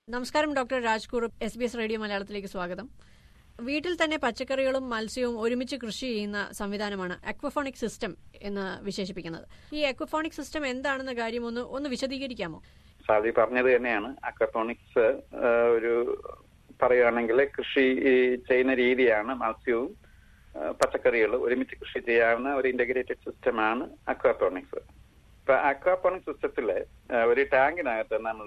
നമസ്കാരം doctor Rajkoor S B S radio മലയാളത്തിലേക്ക് സ്വാഗതം വീട്ടിൽ തന്നെ പച്ചക്കറികളും മത്സ്യവും ഒരുമിച്ച് കൃഷി ചെയ്യുന്ന സംവിധാനമാണ് അക്വഫോണിക് സിസ്റ്റം എന്ന് വിശേഷിപ്പിക്കുന്നത് ഈ അക്വഫോണിക് സിസ്റ്റം എന്താണെന്ന കാര്യം ഒന്ന് ഒന്ന് വിശദീകരിക്കാമോ സാദി പറഞ്ഞത് തന്നെയാണ് അക്വപോണിക്സ് ഒരു പറയുകയാണെങ്കിൽ കൃഷി ഈ ചെയ്യുന്ന രീതിയാണ് മത്സ്യവും പച്ചക്കറികൾ ഒരുമിച്ച് കൃഷി ചെയ്യാവുന്ന ഒരു ഇന്റഗ്രേറ്റഡ് സിസ്റ്റമാണ് അക്വാപോണിക്സ് ഇപ്പൊ അക്വാപോണിക് സിസ്റ്റത്തില് ഒരു ടാങ്കിനകത്ത് നമ്മൾ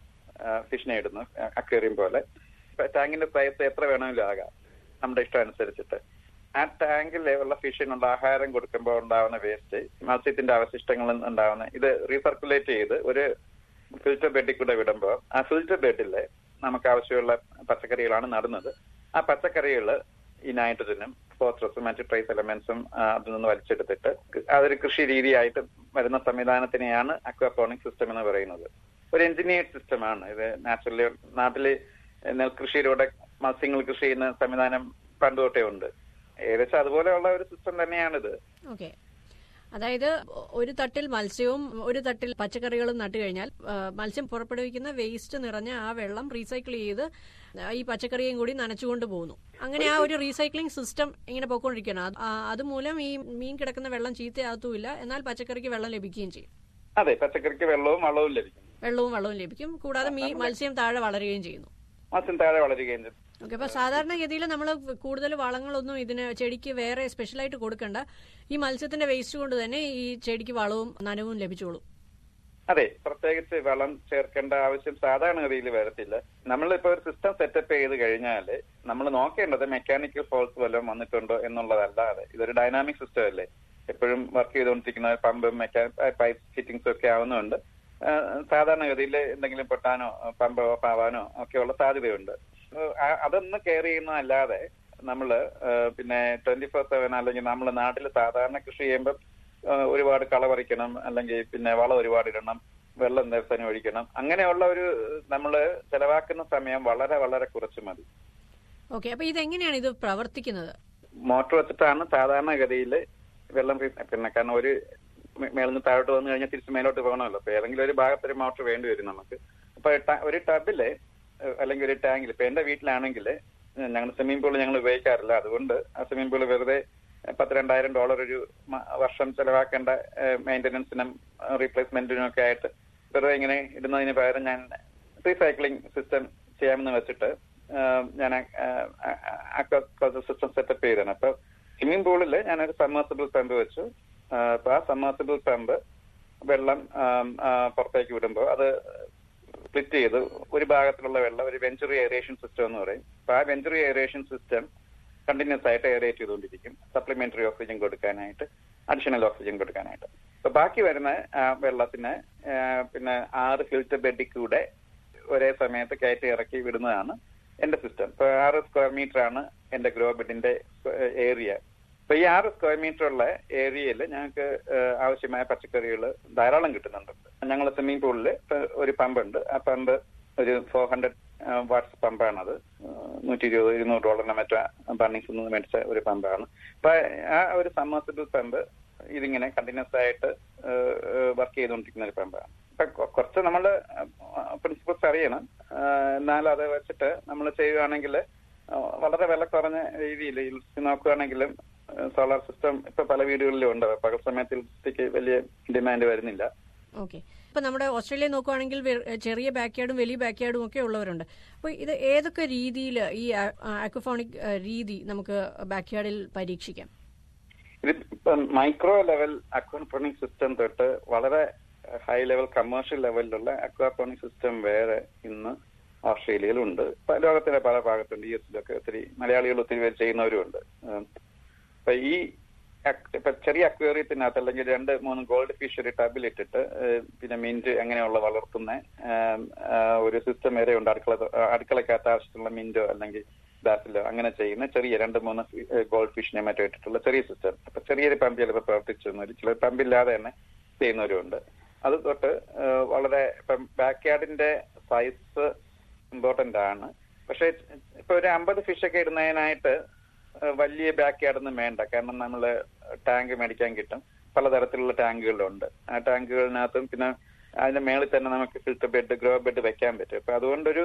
ഫിഷിനെ ഇടുന്നു അക്വേറിയം പോലെ ടാങ്കിന്റെ സൈസ് എത്ര വേണമെങ്കിലും ആകാം നമ്മുടെ ഇഷ്ടം അനുസരിച്ചിട്ട് ആ ടാങ്കിൽ ഉള്ള ഫിഷിനുള്ള ആഹാരം കൊടുക്കുമ്പോൾ ഉണ്ടാവുന്ന വേസ്റ്റ് മത്സ്യത്തിന്റെ അവശിഷ്ടങ്ങളിൽ ഉണ്ടാവുന്ന ഇത് റീസർക്കുലേറ്റ് ചെയ്ത് ഒരു ഫിൽറ്റർ ബെഡിൽ കൂടെ വിടുമ്പോൾ ആ ഫിൽറ്റർ ബെഡിൽ നമുക്ക് ആവശ്യമുള്ള പച്ചക്കറികളാണ് നടുന്നത് ആ പച്ചക്കറികൾ ഈ നൈട്രജനും ഫോസ്ഫറസും മറ്റ് ട്രേസ് എലമെന്റ്സും അതിൽ നിന്ന് വലിച്ചെടുത്തിട്ട് അതൊരു കൃഷി രീതിയായിട്ട് വരുന്ന സംവിധാനത്തിനെയാണ് അക്വാപോണിക് സിസ്റ്റം എന്ന് പറയുന്നത് ഒരു എഞ്ചിനീയർഡ് സിസ്റ്റമാണ് ഇത് നാച്ചുറലി നാട്ടില് നെൽകൃഷിയിലൂടെ മത്സ്യങ്ങൾ കൃഷി ചെയ്യുന്ന സംവിധാനം പണ്ട് തൊട്ടേ ഉണ്ട് ഏകദേശം അതുപോലെയുള്ള ഒരു സിസ്റ്റം തന്നെയാണിത് ഓക്കെ അതായത് ഒരു തട്ടിൽ മത്സ്യവും ഒരു തട്ടിൽ പച്ചക്കറികളും നട്ടു കഴിഞ്ഞാൽ മത്സ്യം പുറപ്പെടുവിക്കുന്ന വേസ്റ്റ് നിറഞ്ഞ ആ വെള്ളം റീസൈക്കിൾ ചെയ്ത് ഈ പച്ചക്കറിയും കൂടി നനച്ചുകൊണ്ട് പോകുന്നു അങ്ങനെ ആ ഒരു റീസൈക്ലിംഗ് സിസ്റ്റം ഇങ്ങനെ പോയിക്കൊണ്ടിരിക്കണം അതുമൂലം ഈ മീൻ കിടക്കുന്ന വെള്ളം ചീത്തയാകത്തുമില്ല എന്നാൽ പച്ചക്കറിക്ക് വെള്ളം ലഭിക്കുകയും ചെയ്യും അതെ പച്ചക്കറിക്ക് വെള്ളവും വളവും ലഭിക്കും വെള്ളവും വളവും ലഭിക്കും കൂടാതെ മീൻ മത്സ്യം താഴെ വളരുകയും ചെയ്യുന്നു മത്സ്യം താഴെ വളരുകയും ചെയ്യും ഓക്കെ അപ്പൊ സാധാരണഗതിയിൽ നമ്മൾ കൂടുതൽ വളങ്ങളൊന്നും ഇതിന് ചെടിക്ക് വേറെ സ്പെഷ്യലായിട്ട് കൊടുക്കണ്ട ഈ മത്സ്യത്തിന്റെ വേസ്റ്റ് കൊണ്ട് തന്നെ ഈ ചെടിക്ക് വളവും നനവും ലഭിച്ചോളും അതെ പ്രത്യേകിച്ച് വളം ചേർക്കേണ്ട ആവശ്യം സാധാരണഗതിയിൽ വരത്തില്ല നമ്മളിപ്പോ ഒരു സിസ്റ്റം സെറ്റപ്പ് ചെയ്ത് കഴിഞ്ഞാൽ നമ്മൾ നോക്കേണ്ടത് മെക്കാനിക്കൽ ഫോൾസ് വല്ലതും വന്നിട്ടുണ്ടോ എന്നുള്ളതല്ലാതെ ഇതൊരു ഡൈനാമിക് സിസ്റ്റം അല്ലേ എപ്പോഴും വർക്ക് ചെയ്തുകൊണ്ടിരിക്കുന്ന പമ്പും മെക്കാ പൈപ്പ് ഫിറ്റിംഗ്സും ഒക്കെ ആവുന്നതുകൊണ്ട് സാധാരണഗതിയിൽ എന്തെങ്കിലും പൊട്ടാനോ പമ്പ് ഓഫ് ആവാനോ ഒക്കെയുള്ള സാധ്യതയുണ്ട് അതൊന്ന് കെയർ ചെയ്യുന്നതല്ലാതെ നമ്മള് പിന്നെ ട്വന്റി ഫോർ സെവൻ അല്ലെങ്കിൽ നമ്മൾ നാട്ടിൽ സാധാരണ കൃഷി ചെയ്യുമ്പോൾ ഒരുപാട് കള പറിക്കണം അല്ലെങ്കിൽ പിന്നെ വളം ഒരുപാട് ഇടണം വെള്ളം ദിവസം ഒഴിക്കണം അങ്ങനെയുള്ള ഒരു നമ്മൾ ചെലവാക്കുന്ന സമയം വളരെ വളരെ കുറച്ച് മതി ഓക്കെ അപ്പൊ ഇതെങ്ങനെയാണ് ഇത് പ്രവർത്തിക്കുന്നത് മോട്ടോർ വെച്ചിട്ടാണ് സാധാരണഗതിയിൽ വെള്ളം പിന്നെ കാരണം ഒരു മേളിൽ നിന്ന് താഴോട്ട് വന്നു കഴിഞ്ഞാൽ തിരിച്ച് മേലോട്ട് പോകണമല്ലോ അപ്പൊ ഏതെങ്കിലും ഒരു ഭാഗത്തൊരു മോട്ടോർ വേണ്ടി വരും നമുക്ക് അപ്പൊ ഒരു ടബില് അല്ലെങ്കിൽ ഒരു ടാങ്കിൽ ഇപ്പൊ എന്റെ വീട്ടിലാണെങ്കിൽ ഞങ്ങൾ സ്വിമ്മിംഗ് പൂൾ ഞങ്ങൾ ഉപയോഗിക്കാറില്ല അതുകൊണ്ട് ആ സ്വിമ്മിംഗ് പൂൾ വെറുതെ പത്ത് രണ്ടായിരം ഡോളർ ഒരു വർഷം ചെലവാക്കേണ്ട മെയിന്റനൻസിനും റീപ്ലേസ്മെന്റിനും ഒക്കെ ആയിട്ട് വെറുതെ ഇങ്ങനെ ഇടുന്നതിന് പകരം ഞാൻ റീസൈക്ലിംഗ് സിസ്റ്റം ചെയ്യാമെന്ന് വെച്ചിട്ട് ഞാൻ സിസ്റ്റം സെറ്റപ്പ് ചെയ്തതാണ് അപ്പൊ സ്വിമ്മിംഗ് പൂളിൽ ഞാനൊരു സബ്മേഴ്സിബിൾ പമ്പ് വെച്ചു അപ്പൊ ആ സബ്മേഴ്സിബിൾ പമ്പ് വെള്ളം പുറത്തേക്ക് വിടുമ്പോൾ അത് സ്പ്ലിറ്റ് ചെയ്ത് ഒരു ഭാഗത്തിലുള്ള വെള്ളം ഒരു വെഞ്ചുറി എയറേഷൻ സിസ്റ്റം എന്ന് പറയും അപ്പൊ ആ വെഞ്ചുറി എയറേഷൻ സിസ്റ്റം കണ്ടിന്യൂസ് ആയിട്ട് എയറേറ്റ് ചെയ്തുകൊണ്ടിരിക്കും സപ്ലിമെന്ററി ഓക്സിജൻ കൊടുക്കാനായിട്ട് അഡീഷണൽ ഓക്സിജൻ കൊടുക്കാനായിട്ട് അപ്പൊ ബാക്കി വരുന്ന വെള്ളത്തിന് പിന്നെ ആറ് ഫിൽറ്റർ ബെഡിൽ കൂടെ ഒരേ സമയത്ത് കയറ്റി ഇറക്കി വിടുന്നതാണ് എന്റെ സിസ്റ്റം ഇപ്പൊ ആറ് സ്ക്വയർ മീറ്റർ ആണ് എന്റെ ഗ്രോ ബെഡിന്റെ ഏരിയ അപ്പൊ ഈ ആറ് സ്ക്വയർ മീറ്റർ ഉള്ള ഏരിയയിൽ ഞങ്ങൾക്ക് ആവശ്യമായ പച്ചക്കറികൾ ധാരാളം കിട്ടുന്നുണ്ട് ഞങ്ങൾ സ്വിമ്മിംഗ് പൂളിൽ ഒരു പമ്പ് ഉണ്ട് ആ പമ്പ് ഒരു ഫോർ ഹൺഡ്രഡ് വാട്ട്സ് പമ്പാണത് നൂറ്റി ഇരുപത് ഇരുന്നൂറ് ഡോളറിന് മറ്റോ ബർണിങ്സ് നിന്ന് മേടിച്ച ഒരു പമ്പാണ് അപ്പൊ ആ ഒരു സമ്മർസിബിൾ പമ്പ് ഇതിങ്ങനെ കണ്ടിന്യൂസ് ആയിട്ട് വർക്ക് ചെയ്തുകൊണ്ടിരിക്കുന്ന ഒരു പമ്പാണ് അപ്പൊ കുറച്ച് നമ്മൾ പ്രിൻസിപ്പൾസ് അറിയണം എന്നാൽ അത് വെച്ചിട്ട് നമ്മൾ ചെയ്യുകയാണെങ്കിൽ വളരെ വില കുറഞ്ഞ രീതിയിൽ നോക്കുകയാണെങ്കിലും സോളാർ സിസ്റ്റം ഇപ്പൊ പല വീടുകളിലും ഉണ്ട് പകൽ സമയത്ത് ഇലക്ട്രിസിറ്റിക്ക് വലിയ ഡിമാൻഡ് വരുന്നില്ല ഓക്കെ ഇപ്പൊ നമ്മുടെ ഓസ്ട്രേലിയ നോക്കുവാണെങ്കിൽ ചെറിയ ബാക്ക്യാർഡും വലിയ ബാക്ക്യാർഡും ഒക്കെ ഉള്ളവരുണ്ട് അപ്പോൾ ഇത് ഏതൊക്കെ രീതിയിൽ ഈ അക്വഫോണിക് രീതി നമുക്ക് ബാക്ക്യാർഡിൽ പരീക്ഷിക്കാം ഇത് മൈക്രോ ലെവൽ അക്വാപോണിക് സിസ്റ്റം തൊട്ട് വളരെ ഹൈ ലെവൽ കമേഴ്ഷ്യൽ ലെവലിലുള്ള അക്വാപോണിക് സിസ്റ്റം വേറെ ഇന്ന് ഓസ്ട്രേലിയയിലുണ്ട് ലോകത്തിന്റെ പല ഭാഗത്തുണ്ട് യു എസിലൊക്കെ ഒത്തിരി മലയാളികൾ ഒത്തിരി പേര് ചെയ്യുന്നവരുമുണ്ട് അപ്പൊ ഈ ഇപ്പൊ ചെറിയ അക്വേറിയത്തിനകത്ത് അല്ലെങ്കിൽ രണ്ട് മൂന്ന് ഗോൾഡ് ഫിഷ് ഒരു ടബിലിട്ടിട്ട് പിന്നെ മിന്റ് അങ്ങനെയുള്ള വളർത്തുന്ന ഒരു സിസ്റ്റം വരെ ഉണ്ട് അടുക്കള അടുക്കളക്കകത്ത് ആവശ്യമുള്ള മിന്റോ അല്ലെങ്കിൽ ബാസിലോ അങ്ങനെ ചെയ്യുന്ന ചെറിയ രണ്ട് മൂന്ന് ഗോൾഡ് ഫിഷിനെ മറ്റോ ഇട്ടിട്ടുള്ള ചെറിയ സിസ്റ്റം അപ്പൊ ചെറിയൊരു പമ്പ് ചിലപ്പോൾ പ്രവർത്തിച്ചു ചിലർ പമ്പില്ലാതെ തന്നെ ചെയ്യുന്നവരുണ്ട് അത് തൊട്ട് വളരെ ഇപ്പം ബാക്ക് യാർഡിന്റെ സൈസ് ഇമ്പോർട്ടന്റ് ആണ് പക്ഷെ ഇപ്പൊ ഒരു അമ്പത് ഫിഷ് ഒക്കെ ഇടുന്നതിനായിട്ട് വലിയ ബാക്ക് യാർഡൊന്നും വേണ്ട കാരണം നമ്മൾ ടാങ്ക് മേടിക്കാൻ കിട്ടും പലതരത്തിലുള്ള ടാങ്കുകളുണ്ട് ആ ടാങ്കുകളിനകത്തും പിന്നെ അതിന്റെ മേളിൽ തന്നെ നമുക്ക് ഫിൽറ്റർ ബെഡ് ഗ്രോ ബെഡ് വെക്കാൻ പറ്റും അപ്പൊ അതുകൊണ്ടൊരു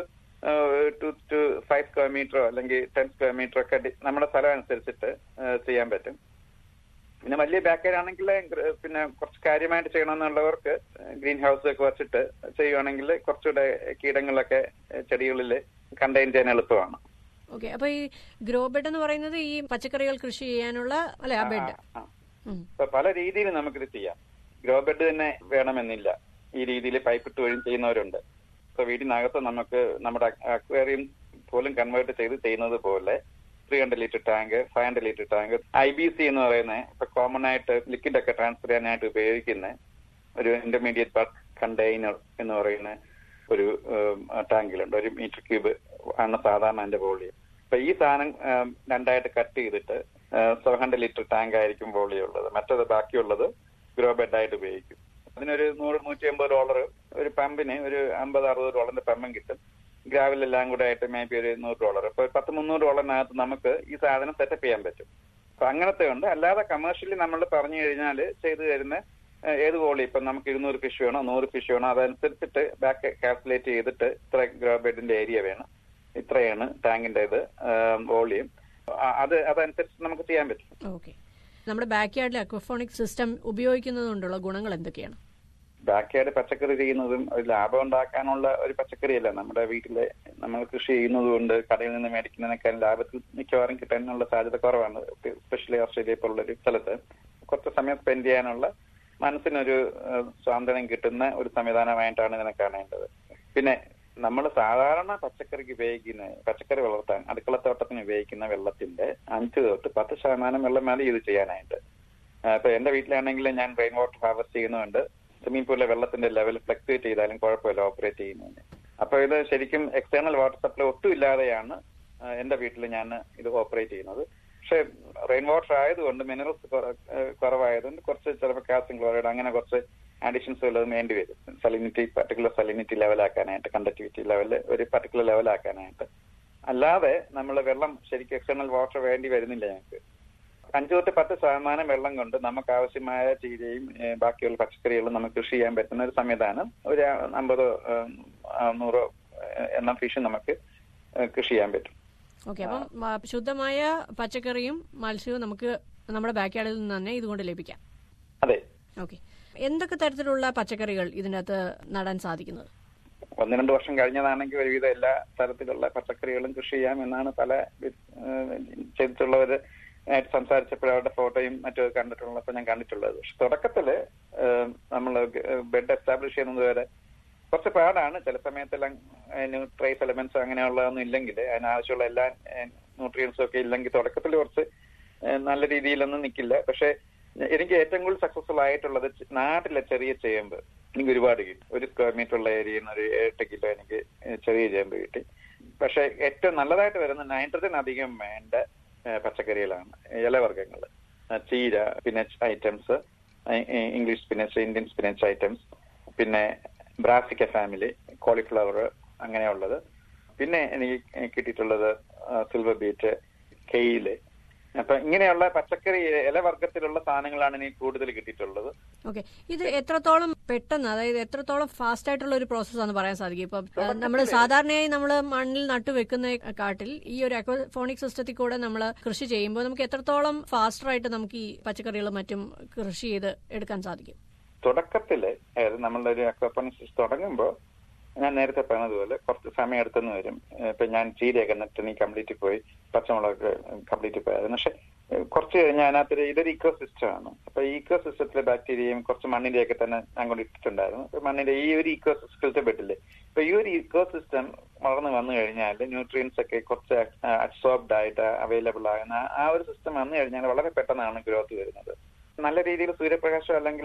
ടു ടു ഫൈവ് സ്ക്വയർ മീറ്ററോ അല്ലെങ്കിൽ ടെൻ സ്ക്വയർ മീറ്ററോ ഒക്കെ ഡി- നമ്മുടെ സ്ഥലം അനുസരിച്ചിട്ട് ആ, ചെയ്യാൻ പറ്റും പിന്നെ വലിയ ബാക്കേഡ് ആണെങ്കിൽ പിന്നെ കുറച്ച് കാര്യമായിട്ട് ചെയ്യണമെന്നുള്ളവർക്ക് ഗ്രീൻ ഹൗസ് ഒക്കെ വെച്ചിട്ട് ചെയ്യുവാണെങ്കിൽ കുറച്ചുകൂടെ കീടങ്ങളൊക്കെ ചെടികളിൽ കണ്ടെയ്ൻ ചെയ്യാൻ എളുപ്പമാണ് ഓക്കെ അപ്പൊ ഈ ഗ്രോ ബെഡ് എന്ന് പറയുന്നത് ഈ പച്ചക്കറികൾ കൃഷി ചെയ്യാനുള്ള അല്ലെ ആ ബെഡ് ആ, ആ. അപ്പൊ പല രീതിയിൽ നമുക്കിത് ചെയ്യാം ഗ്രോ ബെഡ് തന്നെ വേണമെന്നില്ല ഈ രീതിയിൽ പൈപ്പ് ഇട്ട് വഴി ചെയ്യുന്നവരുണ്ട് ഇപ്പൊ വീടിനകത്ത് നമുക്ക് നമ്മുടെ അക്വേറിയം പോലും കൺവേർട്ട് ചെയ്ത് ചെയ്യുന്നത് പോലെ three hundred litre tank five hundred litre tank I B C എന്ന് പറയുന്ന ഇപ്പൊ കോമൺ ആയിട്ട് ലിക്വിഡ് ഒക്കെ ട്രാൻസ്ഫർ ചെയ്യാനായിട്ട് ഉപയോഗിക്കുന്ന ഒരു ഇന്റർമീഡിയറ്റ് ബൾക്ക് കണ്ടെയ്നർ എന്ന് പറയുന്ന ഒരു ടാങ്കിലുണ്ട് ഒരു മീറ്റർ ക്യൂബ് ആണ് സാധാരണ അതിന്റെ വോളിയം അപ്പൊ ഈ സാധനം ഉം, രണ്ടായിട്ട് കട്ട് ചെയ്തിട്ട് സെവൻ ഹൺഡ്രഡ് ലിറ്റർ ടാങ്ക് ആയിരിക്കും വോളിയം ഉള്ളത് മറ്റത് ബാക്കിയുള്ളത് ഗ്രോ ബെഡ് ആയിട്ട് ഉപയോഗിക്കും അതിനൊരു നൂറ് നൂറ്റി അമ്പത് ഡോളർ ഒരു പമ്പിന് ഒരു അമ്പത് അറുപത് ഡോളറിന്റെ പമ്പും കിട്ടും ഗ്രാവലെല്ലാം കൂടെ ആയിട്ട് മേ ബി ഒരു നൂറ് ഡോളർ അപ്പൊ ഒരു പത്ത് മുന്നൂറ് ഡോളറിനകത്ത് നമുക്ക് ഈ സാധനം സെറ്റപ്പ് ചെയ്യാൻ പറ്റും അപ്പൊ അങ്ങനത്തെ ഉണ്ട് അല്ലാതെ കമേഴ്ഷ്യലി നമ്മൾ പറഞ്ഞു കഴിഞ്ഞാൽ ചെയ്തു തരുന്ന ഏഹ്, ഏത് വോളി ഇപ്പൊ നമുക്ക് ഇരുന്നൂറ് ഫിഷ് വേണോ നൂറ് ഫിഷ് വേണോ അതനുസരിച്ചിട്ട് ബാക്ക് കാൽക്കുലേറ്റ് ചെയ്തിട്ട് ഇത്ര ഗ്രോ ബെഡിന്റെ ഏരിയ വേണം ഇത്രയാണ് ടാങ്കിന്റെ ഇത് വോളിയം അത് അതനുസരിച്ച് നമുക്ക് ചെയ്യാൻ പറ്റും ഓക്കെ നമ്മുടെ ബാക്ക് യാർഡിലെ അക്വഫോണിക് സിസ്റ്റം ഉപയോഗിക്കുന്നത് കൊണ്ടുള്ള ഗുണങ്ങൾ എന്തൊക്കെയാണ് ബാക്കിയാട് പച്ചക്കറി ചെയ്യുന്നതും ഒരു ലാഭം ഉണ്ടാക്കാനുള്ള ഒരു പച്ചക്കറിയല്ല നമ്മുടെ വീട്ടിലെ നമ്മൾ കൃഷി ചെയ്യുന്നത് കൊണ്ട് കടയിൽ നിന്ന് മേടിക്കുന്നതിനേക്കാൾ ലാഭത്തിൽ മിക്കവാറും കിട്ടാനുള്ള സാധ്യത കുറവാണ് സ്പെഷ്യലി ഓസ്ട്രേലിയ പോലുള്ള ഒരു സ്ഥലത്ത് കുറച്ച് സമയം സ്പെൻഡ് ചെയ്യാനുള്ള മനസ്സിനൊരു ഏഹ്, സ്വാതന്ത്ര്യം കിട്ടുന്ന ഒരു സംവിധാനമായിട്ടാണ് ഇതിനെ കാണേണ്ടത് പിന്നെ നമ്മൾ സാധാരണ പച്ചക്കറിക്ക് ഉപയോഗിക്കുന്ന പച്ചക്കറി വളർത്താൻ അടുക്കളത്തോട്ടത്തിന് ഉപയോഗിക്കുന്ന വെള്ളത്തിന്റെ അഞ്ച് തൊട്ട് പത്ത് ശതമാനം വെള്ളം മതി ഇത് ചെയ്യാനായിട്ട് ആ, ഇപ്പൊ എന്റെ വീട്ടിലാണെങ്കിൽ ഞാൻ റെയിൻ വാട്ടർ ഹാർവസ്റ്റ് ചെയ്യുന്നുണ്ട് സ്വിമ്മിംഗ് പൂളിലെ വെള്ളത്തിന്റെ ലെവൽ ഫ്ലക്ച്വേറ്റ് ചെയ്താലും കുഴപ്പമില്ല ഓപ്പറേറ്റ് ചെയ്യുന്നതിന് അപ്പൊ ഇത് ശരിക്കും എക്സ്റ്റേണൽ വാട്ടർ സപ്ലൈ ഒട്ടും ഇല്ലാതെയാണ് ആ, എന്റെ വീട്ടിൽ ഞാൻ ഇത് ഓപ്പറേറ്റ് ചെയ്യുന്നത് പക്ഷെ റെയിൻ വാട്ടർ ആയതുകൊണ്ട് മിനറൽസ് കുറവായതുകൊണ്ട് കുറച്ച് ചിലപ്പോൾ കാൽസ്യം ക്ലോറൈഡ് അങ്ങനെ കുറച്ച് അഡീഷൻസ് വല്ലതും വേണ്ടി വരും സലിനിറ്റി പർട്ടിക്കുലർ സലിനിറ്റി ലെവലാക്കാനായിട്ട് കണ്ടക്ടിവിറ്റി ലെവൽ ഒരു പർട്ടിക്കുലർ ലെവലാക്കാനായിട്ട് അല്ലാതെ നമ്മൾ വെള്ളം ശരിക്കും എക്സ്റ്റേണൽ വാട്ടർ വേണ്ടി വരുന്നില്ല ഞങ്ങൾക്ക് അഞ്ചു തൊട്ട് പത്ത് ശതമാനം വെള്ളം കൊണ്ട് നമുക്ക് ആവശ്യമായ ചീരയും ഏഹ്, ബാക്കിയുള്ള പച്ചക്കറികളും നമുക്ക് കൃഷി ചെയ്യാൻ പറ്റുന്ന ഒരു സംവിധാനം ഒരു അമ്പതോ ഏഹ്, ആ, നൂറോ ഏഹ്, എണ്ണം ഫിഷ് നമുക്ക് ഏഹ്, കൃഷി ചെയ്യാൻ പറ്റും ഓക്കെ അപ്പം ആ, ശുദ്ധമായ പച്ചക്കറിയും മത്സ്യവും നമുക്ക് നമ്മുടെ ബാക്ക് യാർഡിൽ നിന്ന് തന്നെ ഇതുകൊണ്ട് ലഭിക്കാം അതെ ഓക്കെ എന്തൊക്കെ തരത്തിലുള്ള പച്ചക്കറികൾ ഇതിനകത്ത് നടാൻ സാധിക്കുന്നത് ഒന്ന് രണ്ട് വർഷം കഴിഞ്ഞതാണെങ്കിൽ ഒരുവിധം എല്ലാ തരത്തിലുള്ള പച്ചക്കറികളും കൃഷി ചെയ്യാം എന്നാണ് പല ഏഹ്, ചെയ്തിട്ടുള്ളവര് ആയിട്ട് സംസാരിച്ചപ്പോൾ അവരുടെ ഫോട്ടോയും മറ്റും കണ്ടിട്ടുള്ളപ്പോൾ ഞാൻ കണ്ടിട്ടുള്ളത് പക്ഷെ തുടക്കത്തില് നമ്മൾ ബെഡ് എസ്റ്റാബ്ലിഷ് ചെയ്യുന്നത് വരെ കുറച്ച് പാടാണ് ചില സമയത്തെല്ലാം അതിന് ട്രേസ് എലമെന്റ്സ് അങ്ങനെയുള്ളതൊന്നും ഇല്ലെങ്കിൽ അതിനാവശ്യമുള്ള എല്ലാ ന്യൂട്രിയൻസും ഒക്കെ ഇല്ലെങ്കിൽ തുടക്കത്തിൽ കുറച്ച് ഏഹ്, നല്ല രീതിയിലൊന്നും നിൽക്കില്ല പക്ഷെ എനിക്ക് ഏറ്റവും കൂടുതൽ സക്സസ്ഫുൾ ആയിട്ടുള്ളത് ചെ- നാട്ടിലെ ചെറിയ ചേമ്പ് എനിക്ക് ഒരുപാട് കിട്ടി ഒരു സ്ക്വയർ മീറ്റർ ഉള്ള ഏരിയയിൽ നിന്ന് ഒരു എട്ട് കിലോ എനിക്ക് ചെറിയ ചേമ്പ് കിട്ടി പക്ഷെ ഏറ്റവും നല്ലതായിട്ട് വരുന്ന നൈട്രജൻ അധികം വേണ്ട ഏഹ്, പച്ചക്കറികളാണ് ഇലവർഗ്ഗങ്ങൾ ചീര spinach items English spinach Indian spinach items പിന്നെ ബ്രാസിക്ക ഫാമിലി കോളിഫ്ലവർ അങ്ങനെയുള്ളത് പിന്നെ എനിക്ക് കിട്ടിയിട്ടുള്ളത് സിൽവർ ബീറ്റ് കെയില് അപ്പൊ ഇങ്ങനെയുള്ള പച്ചക്കറി ഇലവർഗത്തിലുള്ള സാധനങ്ങളാണ് എനിക്ക് കൂടുതൽ കിട്ടിയിട്ടുള്ളത് ഓക്കെ ഇത് എത്രത്തോളം പെട്ടെന്ന് അതായത് എത്രത്തോളം ഫാസ്റ്റ് ആയിട്ടുള്ള ഒരു പ്രോസസ് ആണ് പറയാൻ സാധിക്കും ഇപ്പൊ നമ്മൾ സാധാരണയായി നമ്മൾ മണ്ണിൽ നട്ടുവെക്കുന്ന കാട്ടിൽ ഈ ഒരു അക്വഫോണിക് സിസ്റ്റത്തിൽ കൂടെ നമ്മൾ കൃഷി ചെയ്യുമ്പോൾ നമുക്ക് എത്രത്തോളം ഫാസ്റ്റർ ആയിട്ട് നമുക്ക് ഈ പച്ചക്കറികളും മറ്റും കൃഷി ചെയ്ത് എടുക്കാൻ സാധിക്കും തുടക്കത്തില് അതായത് നമ്മളൊരു അക്വാപ്പണിക്സ് തുടങ്ങുമ്പോൾ ഞാൻ നേരത്തെ പറഞ്ഞതുപോലെ കുറച്ച് സമയം എടുത്തെന്ന് വരും ഏഹ് ഇപ്പൊ ഞാൻ ചീരയൊക്കെ നട്ട് നീ കംപ്ലീറ്റ് പോയി പച്ചമുളക് കംപ്ലീറ്റ് പോയായിരുന്നു പക്ഷെ ഏഹ് കുറച്ച് കഴിഞ്ഞാൽ അതിനകത്തൊരു ഇതൊരു ഇക്കോ സിസ്റ്റം ആണ് അപ്പൊ ഈ ഇക്കോ സിസ്റ്റത്തിലെ ബാക്ടീരിയയും കുറച്ച് മണ്ണിന്റെയൊക്കെ തന്നെ ഞാൻ കൊണ്ട് ഇട്ടിട്ടുണ്ടായിരുന്നു അപ്പൊ മണ്ണിന്റെ ഈ ഒരു ഇക്കോ സിസ്റ്റത്തെ പെട്ടില്ലേ അപ്പൊ ഈ ഒരു ഇക്കോ സിസ്റ്റം വളർന്നു വന്നു കഴിഞ്ഞാൽ ന്യൂട്രിയൻസ് ഒക്കെ കുറച്ച് അബ്സോർബ്ഡ് ആയിട്ട് അവൈലബിൾ ആകുന്ന ആ ഒരു സിസ്റ്റം വന്നു കഴിഞ്ഞാൽ വളരെ പെട്ടെന്നാണ് ഗ്രോത്ത് വരുന്നത് നല്ല രീതിയിൽ സൂര്യപ്രകാശം അല്ലെങ്കിൽ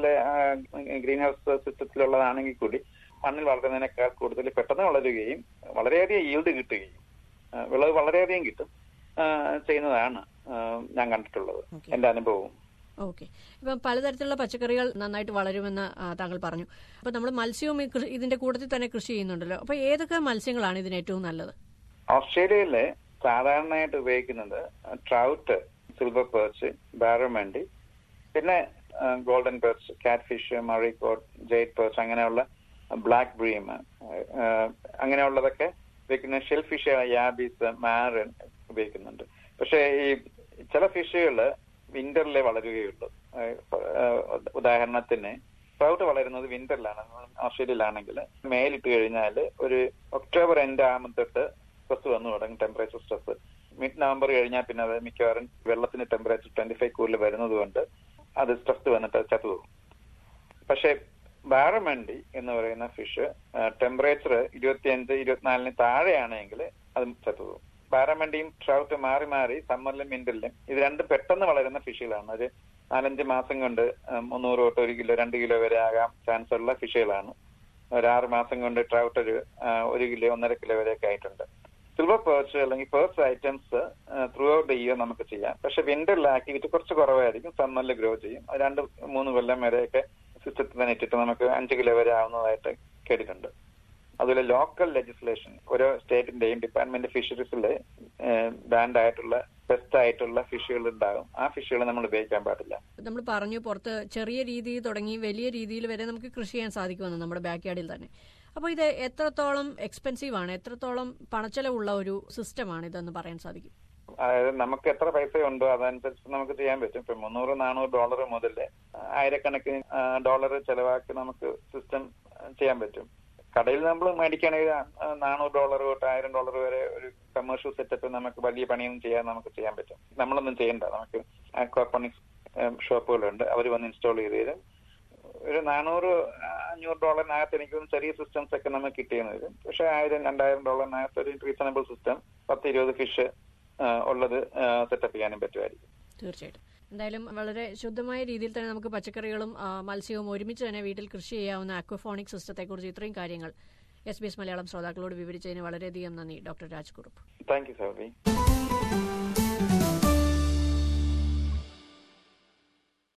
ഗ്രീൻ ഹൗസ് സിസ്റ്റത്തിലുള്ളതാണെങ്കിൽ കൂടി മണ്ണിൽ വളരുന്നതിനേക്കാൾ കൂടുതൽ പെട്ടെന്ന് വളരുകയും വളരെയധികം ഈൽഡ് കിട്ടുകയും ആ, വിളവ് വളരെയധികം കിട്ടും ആ, ചെയ്യുന്നതാണ് ആ, ഞാൻ കണ്ടിട്ടുള്ളത് Okay. എന്റെ അനുഭവവും ഓക്കെ ഇപ്പം പലതരത്തിലുള്ള പച്ചക്കറികൾ നന്നായിട്ട് വളരുമെന്ന് ആ, താങ്കൾ പറഞ്ഞു അപ്പൊ നമ്മൾ മത്സ്യവും ഈ കൃ- ഇതിന്റെ കൂട്ടത്തിൽ തന്നെ കൃഷി ചെയ്യുന്നുണ്ടല്ലോ അപ്പൊ ഏതൊക്കെ മത്സ്യങ്ങളാണ് ഇതിന് ഏറ്റവും നല്ലത് ഓസ്ട്രേലിയയിലെ സാധാരണയായിട്ട് ഉപയോഗിക്കുന്നത് ട്രൗട്ട് സിൽവർ പേർച്ച് ബാരമണ്ടി പിന്നെ golden perch cat fish Murray cod jade perch അങ്ങനെയുള്ള ബ്ലാക്ക് ബ്രീം അങ്ങനെയുള്ളതൊക്കെ ഉപയോഗിക്കുന്ന ഷെൽ ഫിഷ് യാബീസ് മാരൻ ഉപയോഗിക്കുന്നുണ്ട് പക്ഷേ ഈ ചില ഫിഷുകൾ വിന്ററിലെ വളരുകയുള്ളൂ ഏഹ് ഉദാഹരണത്തിന് ട്രൗട്ട് വളരുന്നത് വിന്ററിലാണ് ഓസ്ട്രേലിയയിലാണെങ്കിൽ മേലിട്ട് കഴിഞ്ഞാൽ ഒരു ഒക്ടോബർ എൻഡ് ആകുമ്പോൾ തൊട്ട് സ്ട്രെസ് വന്നു തുടങ്ങും ടെമ്പറേച്ചർ സ്ട്രെസ് മിഡ് നവംബർ കഴിഞ്ഞാൽ പിന്നെ അത് മിക്കവാറും വെള്ളത്തിന് ടെമ്പറേച്ചർ ട്വന്റി ഫൈവ് കൂടുതൽ വരുന്നത് കൊണ്ട് അത് സ്ട്രെസ് വന്നിട്ട് ചത്തു പോകും പക്ഷേ ബാറമണ്ടി എന്ന് പറയുന്ന ഫിഷ് ടെമ്പറേച്ചർ ഇരുപത്തിയഞ്ച് ഇരുപത്തിനാലിന് താഴെയാണെങ്കിൽ അത് ചത്തുപോകും ബാറമണ്ടിയും ട്രൗട്ട് മാറി മാറി സമ്മറിലും വിന്ററിലും ഇത് രണ്ടും പെട്ടെന്ന് വളരുന്ന ഫിഷുകളാണ് ഒരു നാലഞ്ച് മാസം കൊണ്ട് മുന്നൂറ് തൊട്ട് ഒരു കിലോ രണ്ട് കിലോ വരെ ആകാൻ ചാൻസ് ഉള്ള ഫിഷുകളാണ് ഒരു ആറ് മാസം കൊണ്ട് ട്രൗട്ട് ഒരു ഒരു കിലോ ഒന്നര കിലോ വരെയൊക്കെ ആയിട്ടുണ്ട് സിൽവർ പേർച്ച് അല്ലെങ്കിൽ perch items throughout the year നമുക്ക് ചെയ്യാം പക്ഷെ വിന്ററിൽ ആക്ടിവിറ്റി കുറച്ച് കുറവായിരിക്കും സമ്മറിൽ ഗ്രോ ചെയ്യും രണ്ട് മൂന്ന് കൊല്ലം വരെയൊക്കെ സിസ്റ്റത്തിൽ തന്നെ ഇട്ടിട്ട് നമുക്ക് അഞ്ച് കിലോ വരെ ആവുന്നതായിട്ട് കേട്ടിട്ടുണ്ട് അതുപോലെ ലോക്കൽ ലെജിസ്ലേഷൻ ഓരോ സ്റ്റേറ്റിന്റെയും ഡിപ്പാർട്ട്മെന്റ് ഫിഷറീസിൽ ബാൻഡ് ആയിട്ടുള്ള ബെസ്റ്റ് ആയിട്ടുള്ള ഫിഷുകൾ ഉണ്ടാകും ആ ഫിഷുകൾ നമ്മൾ ഉപയോഗിക്കാൻ പാടില്ല നമ്മൾ പറഞ്ഞു പുറത്ത് ചെറിയ രീതിയിൽ തുടങ്ങി വലിയ രീതിയിൽ വരെ നമുക്ക് കൃഷി ചെയ്യാൻ സാധിക്കുമെന്ന് നമ്മുടെ ബാക്ക് യാർഡിൽ തന്നെ അപ്പോൾ ഇത് എത്രത്തോളം എക്സ്പെൻസീവ് ആണ് എത്രത്തോളം പണച്ചെലവുള്ള ഒരു സിസ്റ്റമാണ് ഇതെന്ന് പറയാൻ സാധിക്കും അതായത് നമുക്ക് എത്ര പൈസ ഉണ്ടോ അതനുസരിച്ച് നമുക്ക് ചെയ്യാൻ പറ്റും ഇപ്പൊ മുന്നൂറ് നാനൂറ് ഡോളർ മുതൽ ആയിരക്കണക്കിന് ഡോളർ ചെലവാക്കി നമുക്ക് സിസ്റ്റം ചെയ്യാൻ പറ്റും കടയിൽ നമ്മൾ മേടിക്കുകയാണെങ്കിൽ നാനൂറ് ഡോളർ തൊട്ട് ആയിരം ഡോളർ വരെ ഒരു കമേഴ്ഷ്യൽ സെറ്റപ്പ് നമുക്ക് വലിയ പണിയൊന്നും ചെയ്യാൻ നമുക്ക് ചെയ്യാൻ പറ്റും നമ്മളൊന്നും ചെയ്യണ്ട നമുക്ക് അക്വാപോണിക്സ് ഷോപ്പുകളുണ്ട് അവർ വന്ന് ഇൻസ്റ്റാൾ ചെയ്ത് തരും ഒരു നാനൂറ് അഞ്ഞൂറ് ഡോളറിനകത്ത് എനിക്ക് ചെറിയ സിസ്റ്റംസ് ഒക്കെ നമുക്ക് കിട്ടിയെന്ന് വരും പക്ഷെ ആയിരം രണ്ടായിരം ഡോളറിനകത്ത് ഒരു റീസണബിൾ സിസ്റ്റം പത്ത് ഇരുപത് ഫിഷ് ഉള്ളത് സെറ്റപ്പ് ചെയ്യാനും പറ്റുമായിരിക്കും തീർച്ചയായിട്ടും എന്തായാലും വളരെ ശുദ്ധമായ രീതിയിൽ തന്നെ നമുക്ക് പച്ചക്കറികളും മത്സ്യവും ഒരുമിച്ച് തന്നെ വീട്ടിൽ കൃഷി ചെയ്യാവുന്ന അക്വഫോണിക് സിസ്റ്റത്തെക്കുറിച്ച് ഇത്രയും കാര്യങ്ങൾ എസ് ബി എസ് മലയാളം ശ്രോതാക്കളോട് വിവരിച്ചതിന് വളരെയധികം നന്ദി ഡോക്ടർ രാജ്കുറുപ്പ് താങ്ക് യു സൗബി